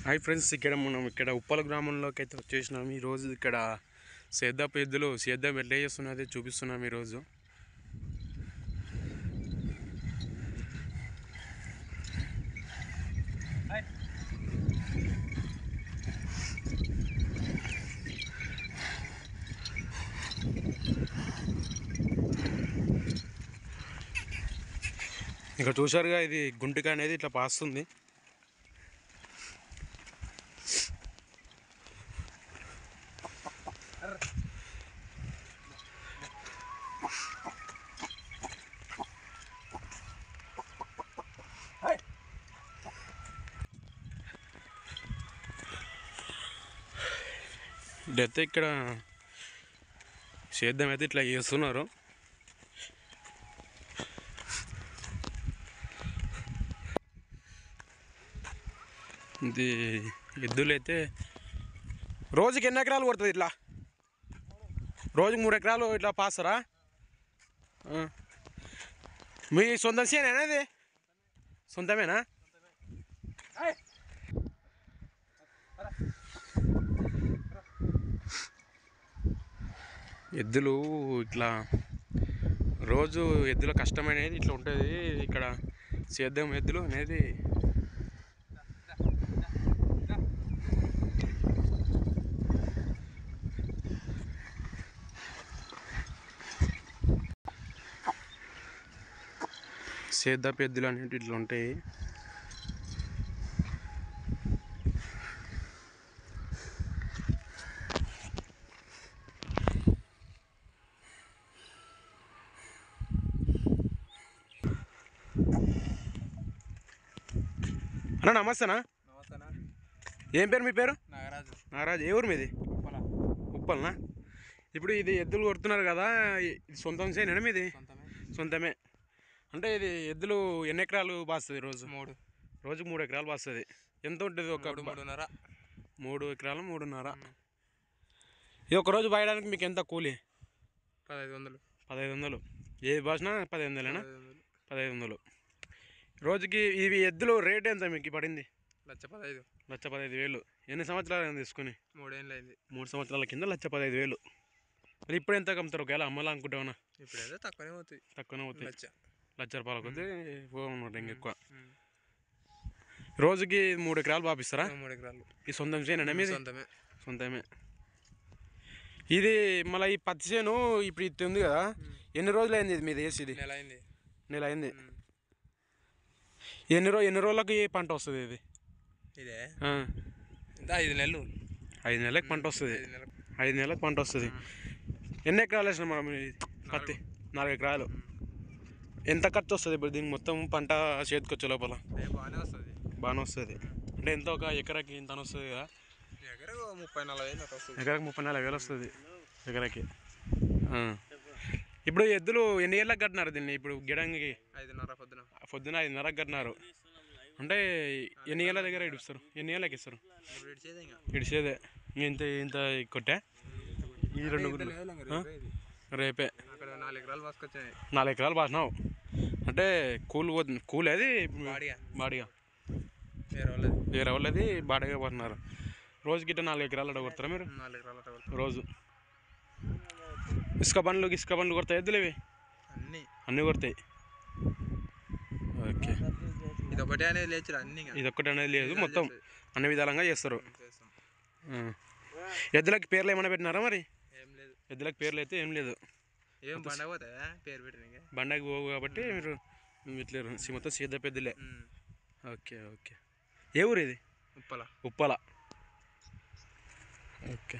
Hi friends ఇక్కడ మనం ఇక్కడ ఉప్పల గ్రామంలోకి అయితే వచ్చేసినాం ఈరోజు ఇక్కడ సేద్దాపు ఎద్దులు సేద్దాం ఎట్లా చేస్తున్నది చూపిస్తున్నాం ఈరోజు ఇక్కడ చూశారుగా ఇది గుంటిక అనేది ఇట్లా పాస్తుంది డెత్ ఇక్కడ సేద్యం అయితే ఇట్లా చేస్తున్నారు ఇది ఎద్దులు అయితే రోజుకి ఎన్ని ఎకరాలు కొడుతుంది ఇట్లా రోజుకి మూడు ఎకరాలు ఇట్లా పాస్తారా ఆ. మీ సొంత సేనేనా ఇది సొంతమేనా ఎద్దులు ఇట్లా రోజు ఎద్దుల కష్టం అనేది ఇట్లా ఉంటుంది ఇక్కడ సేద్యం ఎద్దులు అనేది సేద్దాపు ఎద్దులు అనేవి ఇట్లా ఉంటాయి అన్న నమస్తేనా నమస్తేనా ఏం పేరు మీ పేరు నాగరాజు నాగరాజు ఏ ఊరు మీది ఉప్పల ఉప్పల్నా ఇప్పుడు ఇది ఎద్దులు కొడుతున్నారు కదా ఇది సొంతం చేయనా మీది సొంతమే సొంతమే అంటే ఇది ఎద్దులు ఎన్ని ఎకరాలు బాస్తుంది రోజు మూడు రోజుకు మూడు ఎకరాలు బాస్తుంది ఎంత ఉంటుంది ఒక మూడు మూడున్నర మూడు ఎకరాలు మూడున్నర ఇది ఒక రోజు బాయడానికి మీకు ఎంత కూలి పదహైదు వందలు పదహైదు వందలు ఏది బాసినా పదిహేను వందలేనా పదహైదు వందలు పదహైదు వందలు రోజుకి ఇవి ఎద్దులు రేట్ ఎంత మీకు పడింది లక్ష పదహైదు లక్ష పదహైదు వేలు ఎన్ని సంవత్సరాలు అయింది తీసుకుని మూడేళ్ళు అయింది మూడు సంవత్సరాల కింద లక్ష పదహైదు వేలు మరి ఇప్పుడు ఎంత కమ్ముతారు ఒకవేళ అమ్మాలనుకుంటామన్నా ఇప్పుడైతే తక్కువనే అవుతాయి తక్కువనే అవుతాయి లక్ష లక్ష రూపాయల కొద్ది పోవన్నమాట ఇంకెక్కువ ఉమ్. రోజుకి మూడు ఎకరాలు పాపిస్తారా మూడు ఎకరాలు ఈ సొంతం చేనండి మీది సొంతమే సొంతమే ఇది మళ్ళీ ఈ పత్తి చేను ఇప్పుడు ఇది ఉంది కదా ఎన్ని రోజులు అయింది ఇది మీది వేసి ఇది నెల అయింది నెల అయింది ఉమ్. ఎన్ని రోజు ఎన్ని రోజులకి పంట వస్తుంది ఇది ఇదే ఆ, ఇంత ఐదు నెలలు ఐదు నెలలకు పంట వస్తుంది ఐదు నెలలు ఐదు నెలలకు పంట వస్తుంది ఎన్ని ఎకరాలు వేసిన మనం ఇది పత్తి నాలుగు ఎకరాలు ఎంత ఖర్చు వస్తుంది ఇప్పుడు దీనికి మొత్తం పంట చేతికొచ్చే లోపల ఏ బాగానే వస్తుంది బాగానే వస్తుంది అంటే ఎంత ఒక ఎకరాకి ఇంత అని వస్తుంది కదా ఎకర ముప్పై నలభై వేలు అట్లా వస్తుంది ఎకరాకి ముప్పై నాలుగు వేలు వస్తుంది ఎకరాకి ఆ. ఇప్పుడు ఎద్దులు ఎన్ని ఏళ్ళకి కట్టినారు దీన్ని ఇప్పుడు గిడంగి ఐదున్నర పొద్దున పొద్దున ఐదున్నరకు కట్టినారు అంటే ఎన్ని ఏళ్ళ దగ్గర ఇడుస్తారు ఎన్ని ఏళ్ళకి ఇస్తారు ఇప్పుడు ఇడిచేదే ఇంకా ఇడిచేదే ఇంత ఇంత కొట్టా ఈ రెండు ఇంత గుర్లు. లేదు ఇంకా ఆ? రేపే ఇది. రేపే అక్కడ నాలుగు ఎకరాలు వాసుకొచ్చాయి నాలుగు ఎకరాలు బాసినావు అంటే కూల్ పోతుంది కూల్ అది బాడిగా బాడిగా వేరే వాళ్ళది వేరే వాళ్ళది బాడిగా పోతున్నారు రోజు గిట్ట నాలుగు ఎకరాలు అక్కడ కొడతారా మీరు నాలుగు ఎకరాలు అట్లా కొడతాం. రోజు ఇసుక బండ్లు ఇసుక బండ్లు కొడతాయి ఎద్దులు ఇవి అన్నీ అన్నీ కొడతాయి ఓకే ఇది ఒకటే అనేది లేచురా అన్ని ఇంకా. ఇది ఒక్కటి అనేది లేదు మొత్తం అన్ని విధాలంగా చేస్తారు చేస్తాం ఆ. ఎద్దులకి పేర్లు ఏమైనా పెట్టినారా మరి ఏం లేదు ఎద్దులకి పేర్లు అయితే ఏం లేదు ఏం పండగ పోతాయా పేరు పెట్టిన బండకి పోవు కాబట్టి మీరు ఇట్లేరు సి- మొత్తం సీద పెద్దలే ఓకే ఓకే ఏ ఊరు ఇది ఉప్పల ఉప్పల ఓకే